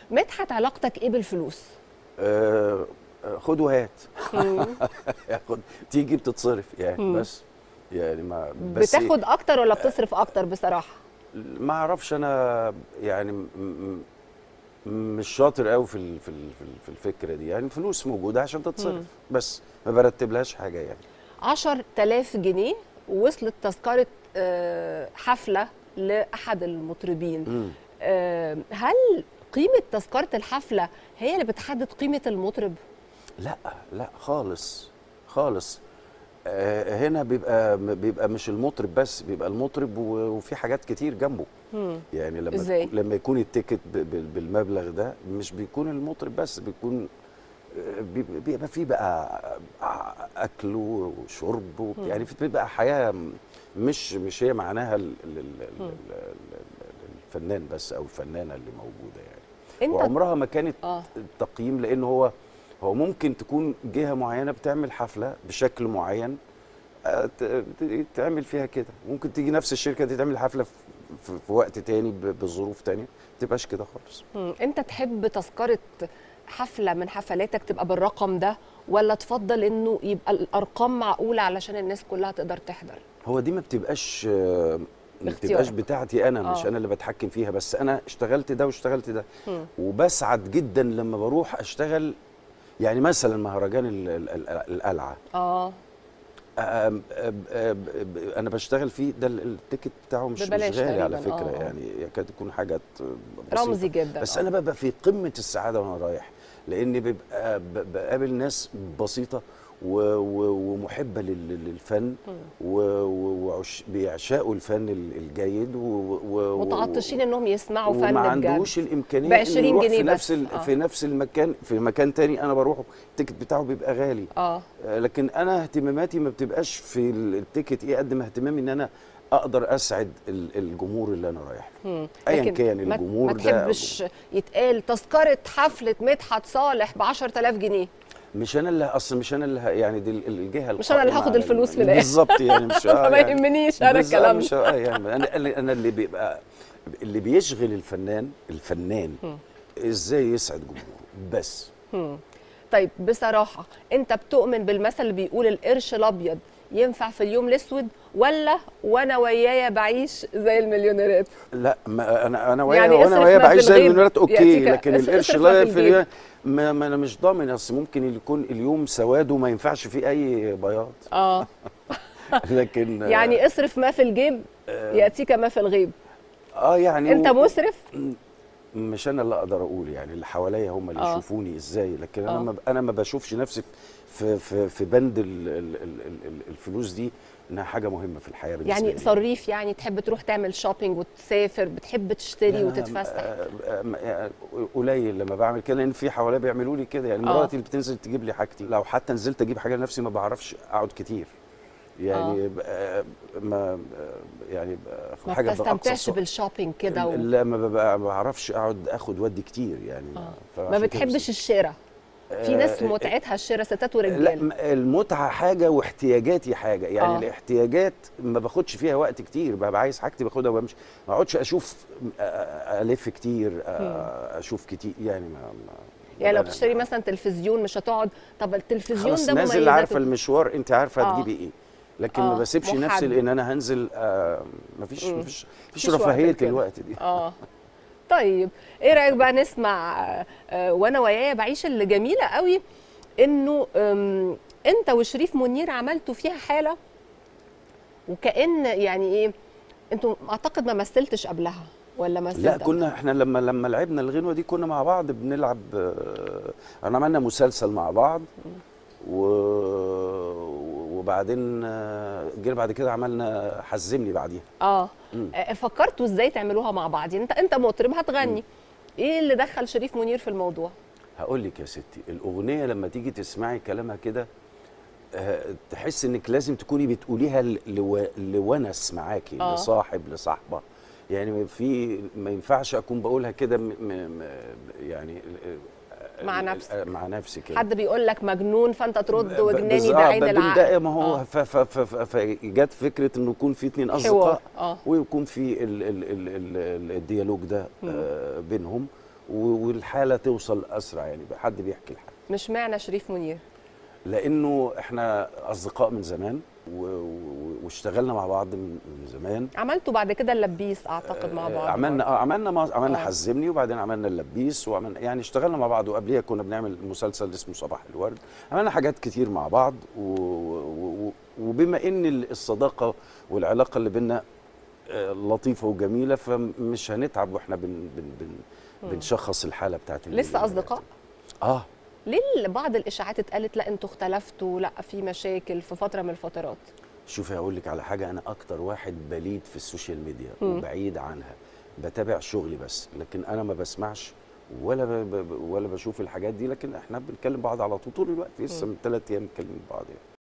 مدحت علاقتك ايه بالفلوس آه، آه، خد وهات مم. خد تيجي بتتصرف يعني مم. بس يعني ما بس بتاخد اكتر ولا بتصرف اكتر بصراحه ما اعرفش انا يعني م- م- مش شاطر قوي في ال- في ال- في ال- في الفكره دي يعني الفلوس موجوده عشان تتصرف بس ما برتب لهاش حاجه يعني 10000 جنيه وصلت تذكره آه، حفله لاحد المطربين مم. آه، هل قيمه تذكره الحفله هي اللي بتحدد قيمه المطرب لا لا خالص خالص آه، هنا بيبقى بيبقى مش المطرب بس بيبقى المطرب و- وفي حاجات كتير جنبه مم. يعني لما إزاي؟ تكون- لما يكون التيكت ب- ب- بالمبلغ ده مش بيكون المطرب بس بيكون آه، بيبقى بيبقى فيه بقى آه، اكل وشرب و- يعني في- بيبقى حياه مش مش هي معناها ال- ال- ال- ال- ال- ال- الفنان بس او الفنانه اللي موجوده يعني انت وعمرها ما كانت اه التقييم لان هو هو ممكن تكون جهه معينه بتعمل حفله بشكل معين آه، ت- ت- تعمل فيها كده ممكن تيجي نفس الشركه دي تعمل حفله في, في, في وقت تاني ب- بظروف تانية ما تبقاش كده خالص مم. انت تحب تذكره حفله من حفلاتك تبقى بالرقم ده ولا تفضل انه يبقى الارقام معقوله علشان الناس كلها تقدر تحضر هو دي ما بتبقاش آه، ما اختيارك. بتبقاش بتاعتي انا مش آه. انا اللي بتحكم فيها بس انا اشتغلت ده واشتغلت ده مم. وبسعد جدا لما بروح اشتغل يعني مثلا مهرجان ال- ال- ال- القلعه اه أم- أم- أم- انا بشتغل فيه ده ال- التيكت بتاعه مش, مش ببلاش غالي على تقريباً، فكره آه. يعني يكاد تكون حاجه بسيطة. رمزي جدا بس آه. انا ببقى في قمه السعاده وانا رايح لاني ببقى ب- بقابل ناس بسيطه و- و- ومحبه لل- للفن وبيعشقوا الفن ال- الجيد و- و- متعطشين انهم يسمعوا فن وما بجد عندوش الامكانيه ب إنه 20 يروح جنيه في بس. نفس ال- آه. في نفس المكان في مكان تاني انا بروحه التيكت بتاعه بيبقى غالي اه آه، لكن انا اهتماماتي ما بتبقاش في ال- التيكت ايه قد ما اهتمامي ان انا اقدر اسعد ال- الجمهور اللي انا رايح له مم. أياً لكن كان ما- الجمهور ما ده تحبش يتقال تذكره حفله مدحت صالح ب 10000 جنيه مش انا اللي اصل مش انا اللي ه- يعني دي ال- الجهه مش أنا اللي القائمة هاخد على الفلوس ال- في الآخر. بالظبط يعني مش ما يهمنيش أنا بالظبط، الكلام مش آه يعني انا اللي انا اللي بيبقى اللي بيشغل الفنان الفنان ازاي يسعد جمهوره بس مم. طيب بصراحه انت بتؤمن بالمثل اللي بيقول القرش الابيض ينفع في اليوم الاسود ولا وانا ويايا بعيش زي المليونيرات لا ما انا انا ويا يعني وانا اصرف ويا ما في بعيش زي الغيب المليونيرات اوكي يأتيك- لكن اصرف القرش ما لا في في الجيب. اليوم- ما, ما انا مش ضامن اصل ممكن يكون اليوم سواد وما ينفعش فيه اي بياض اه لكن آه، يعني اصرف ما في الجيب ياتيك ما في الغيب اه يعني انت و- مسرف مش انا اللي اقدر اقول يعني اللي حواليا هم اللي آه. يشوفوني ازاي لكن انا آه. ما انا ما بشوفش نفسي في في في بند ال ال ال ال الفلوس دي انها حاجه مهمه في الحياه بالنسبه يعني لي. صريف يعني تحب تروح تعمل شوبينج وتسافر بتحب تشتري لا، وتتفسح آه، آه، آه، قليل لما بعمل كده لان في حواليا بيعملوا لي كده يعني آه. مراتي اللي بتنزل تجيب لي حاجتي لو حتى نزلت اجيب حاجه لنفسي ما بعرفش اقعد كتير يعني آه. ما آه، يعني آه، ما حاجه بأقصى بتستمتعش الصعب. بالشوبينج كده و... لا ما ببقى- ما بعرفش اقعد اخد ودي كتير يعني آه. فعشان ما كده بتحبش الشراء في ناس آه، متعتها الشراء ستات لا ورجال م- المتعه حاجه واحتياجاتي حاجه يعني آه. آه. الاحتياجات ما باخدش فيها وقت كتير ببقى عايز حاجتي باخدها وبمشي ما اقعدش اشوف آه، آه، الف كتير آه، اشوف كتير يعني ما, ما يعني لو أنا- بتشتري مثلا تلفزيون مش هتقعد طب التلفزيون خلاص ده نازل مميزاته عارفه المشوار انت عارفه آه. هتجيبي ايه لكن آه، ما بسيبش محدد. نفسي لان انا هنزل آه مفيش مم. مفيش مفيش مفيش وقت رفاهيه لكده. الوقت دي اه طيب ايه رايك بقى نسمع آه، آه، وانا ويايا بعيش اللي جميله قوي انه أم، انت وشريف منير عملتوا فيها حاله وكأن يعني ايه انتوا اعتقد ما مثلتش قبلها ولا مثلت لا قبلها؟ كنا احنا لما لما لعبنا الغنوه دي كنا مع بعض بنلعب آه، انا عملنا مسلسل مع بعض و... وبعدين آه، جينا بعد كده عملنا حزمني بعديها اه مم. آه، فكرتوا ازاي تعملوها مع بعض يعني انت انت مطرب هتغني ايه اللي دخل شريف منير في الموضوع هقول لك يا ستي الاغنيه لما تيجي تسمعي كلامها كده آه، تحس انك لازم تكوني بتقوليها ل- لو- لونس معاكي آه. لصاحب لصاحبه يعني في ما ينفعش اكون بقولها كده م- م- م- يعني آه، مع آه، نفسك. آه، مع نفسي كده حد بيقول لك مجنون فانت ترد ب- وجناني بز- ده آه، عين ب- العقل ده ما هو آه. ف- ف- ف- ف- فجت فكره انه يكون في اتنين حوار اصدقاء اه ويكون في ال ال ال ال ال الديالوج ده آه بينهم و- والحاله توصل اسرع يعني بقى حد بيحكي الحاله مش معنى شريف منير لانه احنا اصدقاء من زمان و- و- واشتغلنا مع بعض من من زمان عملتوا بعد كده اللبيس اعتقد مع بعض عملنا اه عملنا ما عملنا آه. حزمني وبعدين عملنا اللبيس وعملنا يعني اشتغلنا مع بعض وقبليها كنا بنعمل مسلسل اسمه صباح الورد عملنا حاجات كتير مع بعض و... و... و- وبما ان الصداقه والعلاقه اللي بينا آه، لطيفه وجميله فمش هنتعب واحنا بن... بن... بن... بنشخص الحاله بتاعت ال- لسه اصدقاء اه ليه بعض الاشاعات اتقالت لا انتوا اختلفتوا لا في مشاكل في فتره من الفترات شوفي هقول لك على حاجه انا اكتر واحد بليد في السوشيال ميديا مم. وبعيد عنها بتابع شغلي بس لكن انا ما بسمعش ولا ب... ب... ولا بشوف الحاجات دي لكن احنا بنتكلم بعض على طول طول الوقت لسه من ثلاث ايام بنتكلم بعض يعني